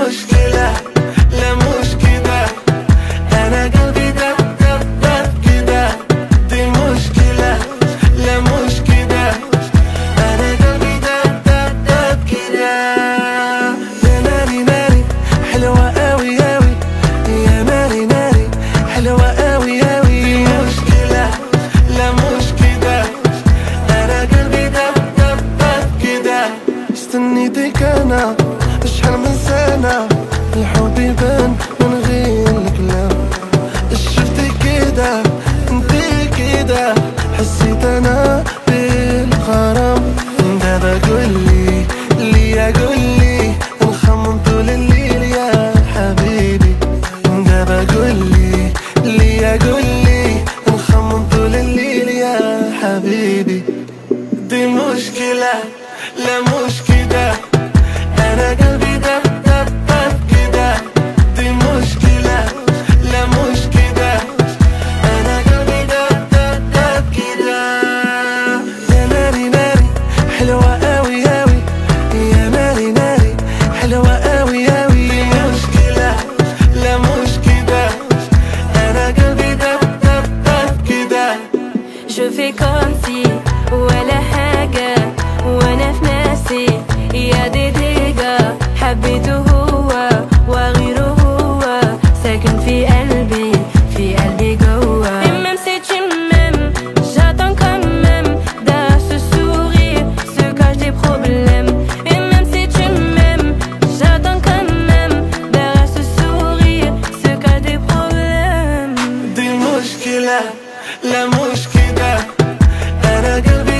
مشكلة لا مش كده أنا قلبي دب دب دب كده دي مشكلة لا مش كده أنا قلبي دب دب دب كده يا ناري ناري حلوة أوي أوي يا ناري ناري حلوة أوي أوي دي مشكلة لا مش كده أنا قلبي دب دب دب كده استنيتك أنا شحال من سنة الحب يبان من غير الكلام شفتي كده انتي كده حسيت انا بالغرام دابا قولي ليا قولي نخمم طول الليل يا حبيبي دابا قولي ليا قولي نخمم طول الليل يا حبيبي دي مشكلة لا مش كده أنا قلبي دب دب دب كده دي مشكلة لا مش كده أنا قلبي دب دب دب كده يا ناري ناري حلوة أوي أوي يا ناري ناري حلوة أوي أوي دي مشكلة لا مش كده أنا قلبي دب دب دب كده Je fais comme si ولا حاجة وانا في نفسي يا دي ديجا حبيته هو وغيره هو ساكن في قلبي في قلبي جوا Et même si tu m'aimes, j'attends quand même Derrière ce sourire se cachent des problèmes Et même si tu m'aimes, j'attends quand même Derrière ce sourire se cachent des problèmes دي مشكلة لا مش كده أنا قلبي